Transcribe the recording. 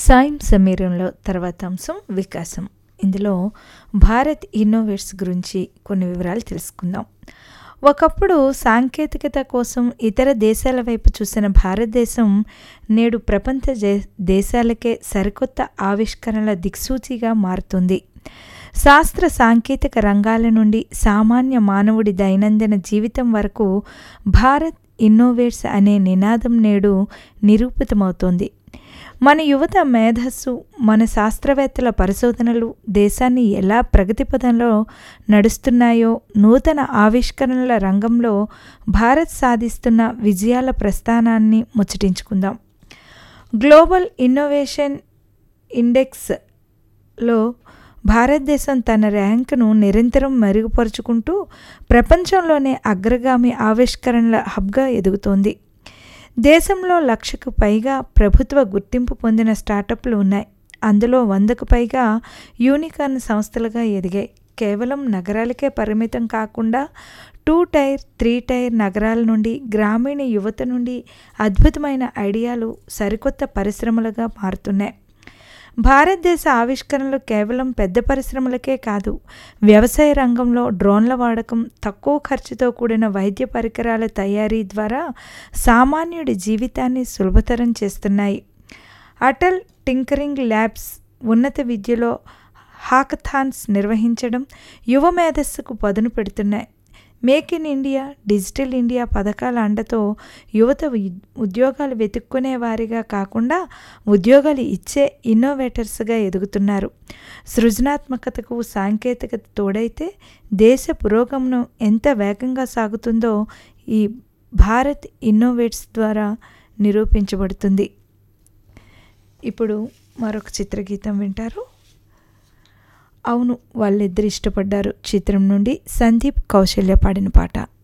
సాయం సమీరంలో తర్వాత అంశం వికాసం ఇందులో భారత్ ఇన్నోవేట్స్ గురించి కొన్ని వివరాలు తెలుసుకుందాం ఒకప్పుడు సాంకేతికత కోసం ఇతర దేశాల వైపు చూసిన భారతదేశం నేడు ప్రపంచ జే- దేశాలకే సరికొత్త ఆవిష్కరణల దిక్సూచిగా మారుతుంది శాస్త్ర సాంకేతిక రంగాల నుండి సామాన్య మానవుడి దైనందిన జీవితం వరకు భారత్ ఇన్నోవేట్స్ అనే నినాదం నేడు నిరూపితమవుతోంది మన యువత మేధస్సు మన శాస్త్రవేత్తల పరిశోధనలు దేశాన్ని ఎలా ప్రగతి పదంలో నడుస్తున్నాయో నూతన ఆవిష్కరణల రంగంలో భారత్ సాధిస్తున్న విజయాల ప్రస్థానాన్ని ముచ్చటించుకుందాం గ్లోబల్ ఇన్నోవేషన్ ఇండెక్స్లో భారతదేశం తన ర్యాంకును నిరంతరం మెరుగుపరుచుకుంటూ ప్రపంచంలోనే అగ్రగామి ఆవిష్కరణల హబ్గా ఎదుగుతోంది దేశంలో లక్షకు పైగా ప్రభుత్వ గుర్తింపు పొందిన స్టార్టప్లు ఉన్నాయి అందులో వందకు పైగా యూనికార్న్ సంస్థలుగా ఎదిగాయి కేవలం నగరాలకే పరిమితం కాకుండా టూ టైర్ త్రీ టైర్ నగరాల నుండి గ్రామీణ యువత నుండి అద్భుతమైన ఐడియాలు సరికొత్త పరిశ్రమలుగా మారుతున్నాయి భారతదేశ ఆవిష్కరణలు కేవలం పెద్ద పరిశ్రమలకే కాదు వ్యవసాయ రంగంలో డ్రోన్ల వాడకం తక్కువ ఖర్చుతో కూడిన వైద్య పరికరాల తయారీ ద్వారా సామాన్యుడి జీవితాన్ని సులభతరం చేస్తున్నాయి అటల్ టింకరింగ్ ల్యాబ్స్ ఉన్నత విద్యలో హాకథాన్స్ నిర్వహించడం యువ మేధస్సుకు పదును పెడుతున్నాయి make in India digital India పథకాల అండతో యువత ఉ- ఉద్యోగాలు వెతుక్కునే వారిగా కాకుండా ఉద్యోగాలు ఇచ్చే ఇన్నోవేటర్స్గా ఎదుగుతున్నారు సృజనాత్మకతకు సాంకేతికత తోడైతే దేశ పురోగమనం ఎంత వేగంగా సాగుతుందో ఈ భారత్ ఇన్నోవేట్స్ ద్వారా నిరూపించబడుతుంది ఇప్పుడు మరొక చిత్రగీతం వింటారు అవును వాళ్ళిద్దరు ఇష్టపడ్డారు చిత్రం నుండి సందీప్ కౌశల్య పాడిన పాట